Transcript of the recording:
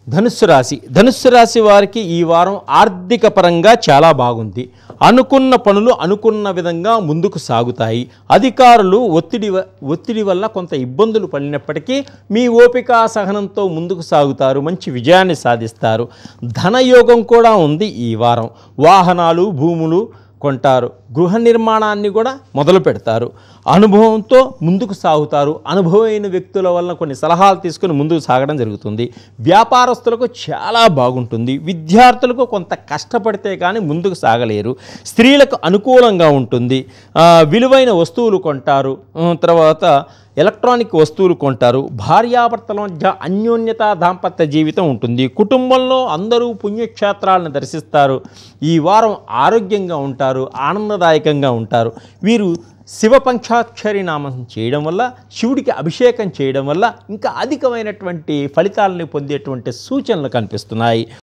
ధనుస్సు రాశి ధనుస్సు రాశి వారికి ఈ వారం ఆర్థిక పరంగా చాలా బాగుంది అనుకున్న పనులు అనుకున్న విధంగా ముందుకు సాగుతాయి అధికారులు ఒత్తిడి వ- ఒత్తిడి వల్ల కొంత ఇబ్బందులు పడినప్పటికీ మీ ఓపిక సహనంతో ముందుకు సాగుతారు మంచి విజయాన్ని సాధిస్తారు ధనయోగం కూడా ఉంది ఈ వారం వాహనాలు భూములు కొంటారు గృహ నిర్మాణాన్ని కూడా మొదలు పెడతారు అనుభవంతో ముందుకు సాగుతారు అనుభవమైన వ్యక్తుల వలన కొన్ని సలహాలు తీసుకుని ముందుకు సాగడం జరుగుతుంది వ్యాపారస్తులకు చాలా బాగుంటుంది విద్యార్థులకు కొంత కష్టపడితే కానీ ముందుకు సాగలేరు స్త్రీలకు అనుకూలంగా ఉంటుంది ఆ, విలువైన వస్తువులు కొంటారు ఆ, తర్వాత ఎలక్ట్రానిక్ వస్తువులు కొంటారు భార్యాభర్తల మధ్య అన్యోన్యత దాంపత్య జీవితం ఉంటుంది కుటుంబంలో అందరూ పుణ్యక్షేత్రాలను దర్శిస్తారు ఈ వారం ఆరోగ్యంగా ఉంటారు ఆనందదాయకంగా ఉంటారు వీరు శివ పంచాక్షరి నామం చేయడం వల్ల శివుడికి అభిషేకం చేయడం వల్ల ఇంకా అధికమైనటువంటి ఫలితాలని పొందేటువంటి సూచనలు కనిపిస్తున్నాయి